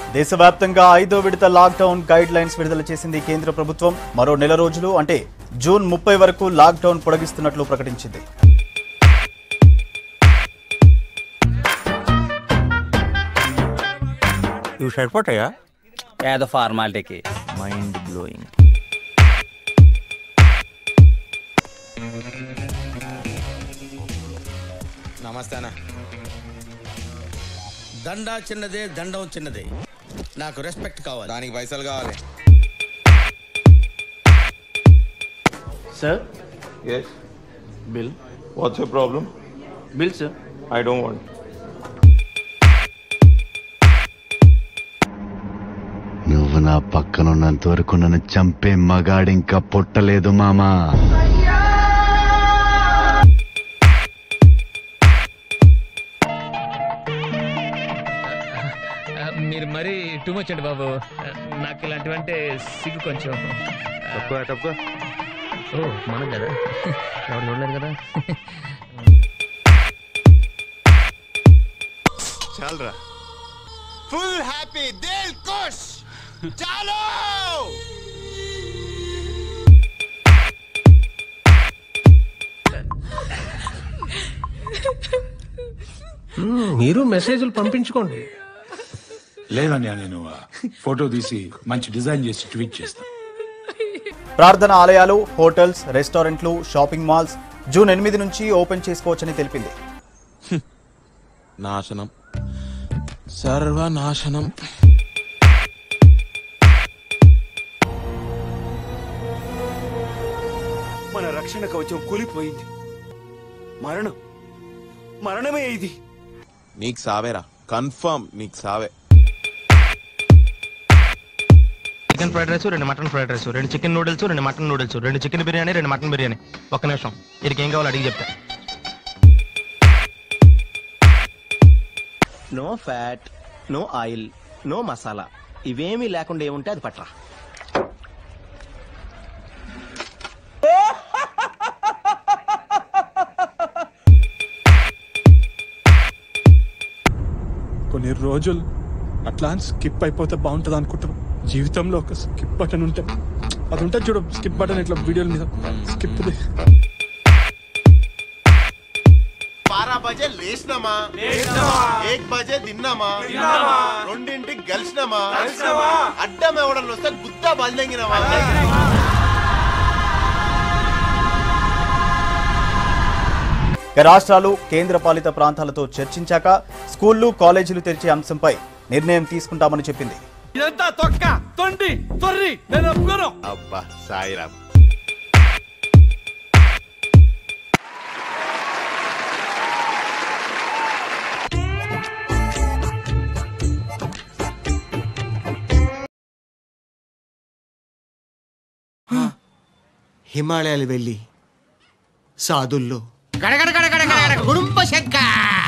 దేశవ్యాప్తంగా ఐదో విడత లాక్డౌన్ గైడ్ లైన్స్ విడుదల చేసింది కేంద్ర ప్రభుత్వం మరో నెల రోజులు అంటే జూన్ ముప్పై వరకు లాక్డౌన్ పొడిగిస్తున్నట్లు ప్రకటించింది ఇవి సరిపోతాయా ఏదో ఫార్మాలిటీకి మైండ్ బ్లోయింగ్ నమస్తే అన్న దండా చిన్నదే దండం చిన్నదే నాకు రెస్పెక్ట్ కావాలి దానికి పైసలు కావాలి Sir, Yes. bill. What's your problem? Bill, sir. I don't want. నువ్వు నా పక్కనున్నంత వరకు నన్ను చంపే మగాడింకా పుట్టలేదు మామా ఆ, మీరు మరీ టూ మచ్ అండి బాబు ఆ, నాకు ఇలాంటివంటే సిగ్గు కొంచెం తక్కువ తక్కువ ఓ మనం కదా ఎవరు చూడలేదు కదా చాలరా ఫుల్ హ్యాపీ దిల్ ఖుష్ చాలో మీరు మెసేజ్లు పంపించుకోండి లేదన్నయ్య నేను ఆ, ఫోటో తీసి మంచి డిజైన్ చేసి ట్వీట్ చేస్తాను ప్రార్థన ఆలయాలు హోటల్స్ రెస్టారెంట్లు షాపింగ్ మాల్స్ జూన్ ఎనిమిది నుంచి ఓపెన్ చేసుకోవచ్చని తెలిపింది నాశనం సర్వనాశనం మన రక్షణ కవచం కూలిపోయింది మరణం మరణమే ఇది నీకు సావేరా కన్ఫర్మ్ నీకు సావే చికెన్ ఫ్రైడ్ రైస్ రెండు మటన్ ఫ్రైడ్ రైస్ రెండు చికెన్ నూడిల్స్ రెండు మటన్ నూడిల్స్ రెండు చికెన్ బిర్యానీ రెండు మటన్ బిర్యానీ ఒక్క నిమిషం వీరికి ఏం కావాలో అడిగి చెప్తా no fat no oil no masala ఇవేమీ లేకుండా ఏముంటే అది పట్రా కొన్ని రోజులు అట్లా స్కిప్ అయిపోతే బాగుంటుంది అనుకుంటాం జీవితంలో ఒక స్కిప్ బటన్ ఉంటే అది ఉంటుంది చూడు స్కిప్ బటన్ ఇట్లా వీడియోల మీద స్కిప్ బారా బజే లేచినామా ఏక్ బజే తిన్నామా రెండింటికి గెలిచినామా అడ్డం ఎవడన్నా వస్తే గుద్దా బలిదెంగినామా ఇక రాష్ట్రాలు కేంద్ర పాలిత ప్రాంతాలతో చర్చించాక స్కూళ్లు కాలేజీలు తెరిచే అంశంపై నిర్ణయం తీసుకుంటామని చెప్పింది ఇదంతా తొక్క తొండి తొర్రి నేను ఒప్పుకోను అబ్బా సాయిరామ్ హిమాలయాలు వెళ్ళి సాధుల్లో గడగడ గడగడ గడగడ గుడుంబ శంక